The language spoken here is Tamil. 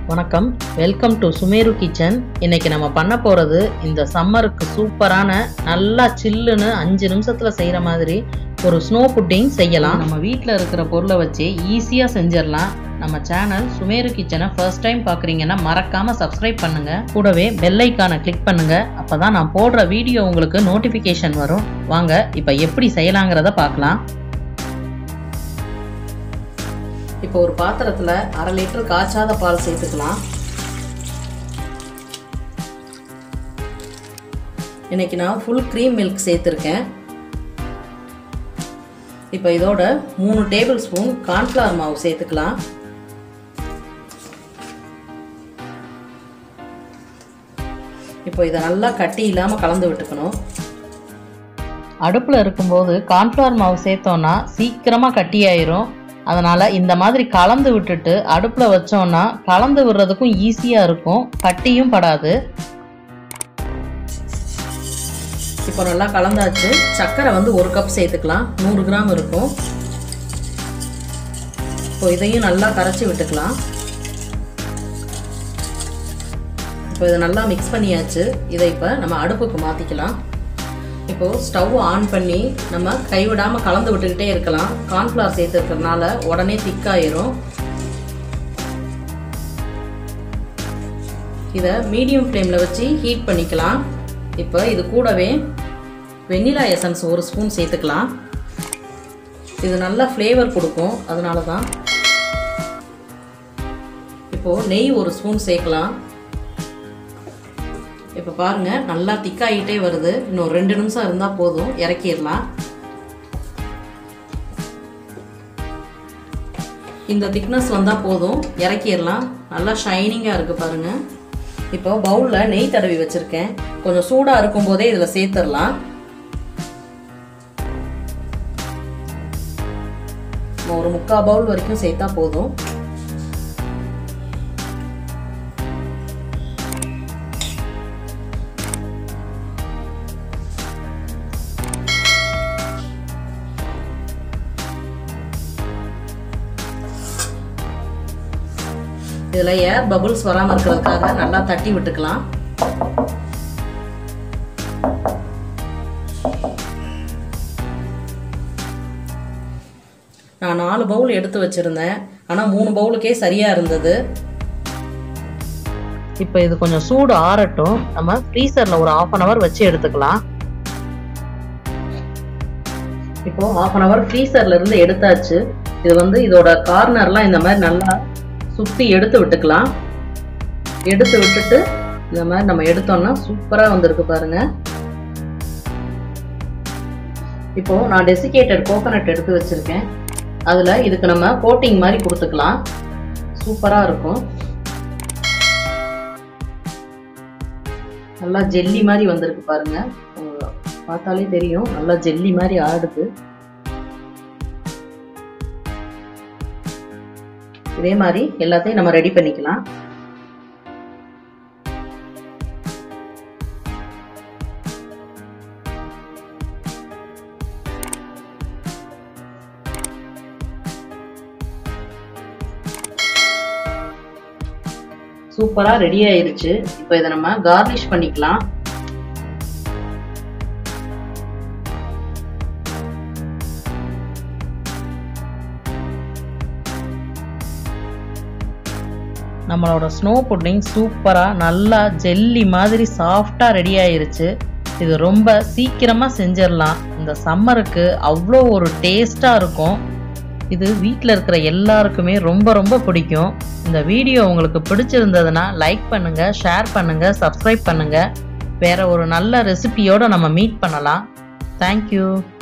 வணக்கம் வெல்கம் டு சுமேரு கிச்சன் இன்னைக்கு நம்ம பண்ண போகிறது இந்த சம்மருக்கு சூப்பரான நல்லா சில்லுன்னு அஞ்சு நிமிஷத்தில் செய்கிற மாதிரி ஒரு ஸ்னோ புட்டிங் செய்யலாம் நம்ம வீட்டில் இருக்கிற பொருளை வச்சு ஈஸியாக செஞ்சிடலாம் நம்ம சேனல் சுமேரு கிச்சனை ஃபர்ஸ்ட் டைம் பார்க்குறீங்கன்னா மறக்காமல் சப்ஸ்கிரைப் பண்ணுங்கள் கூடவே பெல் ஐக்கானை கிளிக் பண்ணுங்கள் அப்போ தான் நான் போடுற வீடியோ உங்களுக்கு நோட்டிஃபிகேஷன் வரும் வாங்க இப்போ எப்படி செய்யலாங்கிறத பார்க்கலாம் இப்போ ஒரு பாத்திரத்தில் அரை லிட்டர் காய்ச்சாத பால் சேர்த்துக்கலாம் இன்னைக்கு நான் ஃபுல் க்ரீம் மில்க் சேர்த்துருக்கேன் இப்போ இதோட மூணு டேபிள் ஸ்பூன் கார்ன்ஃப்ளவர் மாவு சேர்த்துக்கலாம் இப்போ இதை நல்லா கட்டி இல்லாமல் கலந்து விட்டுக்கணும் அடுப்பில் இருக்கும்போது கார்ன்ஃப்ளவர் மாவு சேர்த்தோன்னா சீக்கிரமாக கட்டி ஆயிரும் அதனால் இந்த மாதிரி கலந்து விட்டுட்டு அடுப்பில் வச்சோன்னா கலந்து விடுறதுக்கும் ஈஸியாக இருக்கும் கட்டியும் படாது இப்போ நல்லா கலந்தாச்சு சர்க்கரை வந்து ஒரு கப் சேர்த்துக்கலாம் நூறு கிராம் இருக்கும் இப்போ இதையும் நல்லா கரைச்சி விட்டுக்கலாம் இப்போ இதை நல்லா மிக்ஸ் பண்ணியாச்சு இதை இப்போ நம்ம அடுப்புக்கு மாற்றிக்கலாம் இப்போது ஸ்டவ் ஆன் பண்ணி நம்ம கைவிடாமல் கலந்து விட்டுக்கிட்டே இருக்கலாம் கார்ன்ஃப்ளவர் சேர்த்துருக்கறனால உடனே திக்காயிரும் இதை மீடியம் ஃப்ளேமில் வச்சு ஹீட் பண்ணிக்கலாம் இப்போ இது கூடவே வெண்ணிலா எசன்ஸ் ஒரு ஸ்பூன் சேர்த்துக்கலாம் இது நல்லா ஃப்ளேவர் கொடுக்கும் அதனால தான் இப்போது நெய் ஒரு ஸ்பூன் சேர்க்கலாம் இப்போ பாருங்கள் நல்லா திக்காகிட்டே வருது இன்னும் ரெண்டு நிமிஷம் இருந்தால் போதும் இறக்கிடலாம் இந்த திக்னஸ் வந்தால் போதும் இறக்கிடலாம் நல்லா ஷைனிங்காக இருக்குது பாருங்கள் இப்போ பவுலில் நெய் தடவி வச்சுருக்கேன் கொஞ்சம் சூடாக இருக்கும் போதே இதில் சேர்த்துடலாம் ஒரு முக்கால் பவுல் வரைக்கும் சேர்த்தா போதும் இதில் ஏர் பபுள்ஸ் வராமல் இருக்கிறதுக்காக நல்லா தட்டி விட்டுக்கலாம் நான் நாலு பவுல் எடுத்து வச்சுருந்தேன் ஆனால் மூணு பவுலுக்கே சரியாக இருந்தது இப்போ இது கொஞ்சம் சூடு ஆறட்டும் நம்ம ஃப்ரீசரில் ஒரு ஆஃப் அன் ஹவர் வச்சு எடுத்துக்கலாம் இப்போ ஆஃப் அன் ஹவர் ஃப்ரீசர்ல இருந்து எடுத்தாச்சு இது வந்து இதோட கார்னர்லாம் இந்த மாதிரி நல்லா சுற்றி எடுத்து விட்டுக்கலாம் எடுத்து விட்டுட்டு இந்த மாதிரி நம்ம எடுத்தோம்னா சூப்பராக வந்திருக்கு பாருங்க இப்போ நான் டெசிகேட்டட் கோகனட் எடுத்து வச்சிருக்கேன் அதில் இதுக்கு நம்ம கோட்டிங் மாதிரி கொடுத்துக்கலாம் சூப்பராக இருக்கும் நல்லா ஜெல்லி மாதிரி வந்திருக்கு பாருங்க பார்த்தாலே தெரியும் நல்லா ஜெல்லி மாதிரி ஆடுது இதே மாதிரி எல்லாத்தையும் நம்ம ரெடி பண்ணிக்கலாம் சூப்பரா ரெடி ஆயிருச்சு இப்போ இதை நம்ம கார்னிஷ் பண்ணிக்கலாம் நம்மளோட ஸ்னோ புட்டிங் சூப்பராக நல்லா ஜெல்லி மாதிரி சாஃப்டாக ரெடி ஆயிருச்சு இது ரொம்ப சீக்கிரமாக செஞ்சிடலாம் இந்த சம்மருக்கு அவ்வளோ ஒரு டேஸ்ட்டாக இருக்கும் இது வீட்டில் இருக்கிற எல்லாருக்குமே ரொம்ப ரொம்ப பிடிக்கும் இந்த வீடியோ உங்களுக்கு பிடிச்சிருந்ததுன்னா லைக் பண்ணுங்கள் ஷேர் பண்ணுங்கள் சப்ஸ்கிரைப் பண்ணுங்கள் வேற ஒரு நல்ல ரெசிபியோடு நம்ம மீட் பண்ணலாம் தேங்க்யூ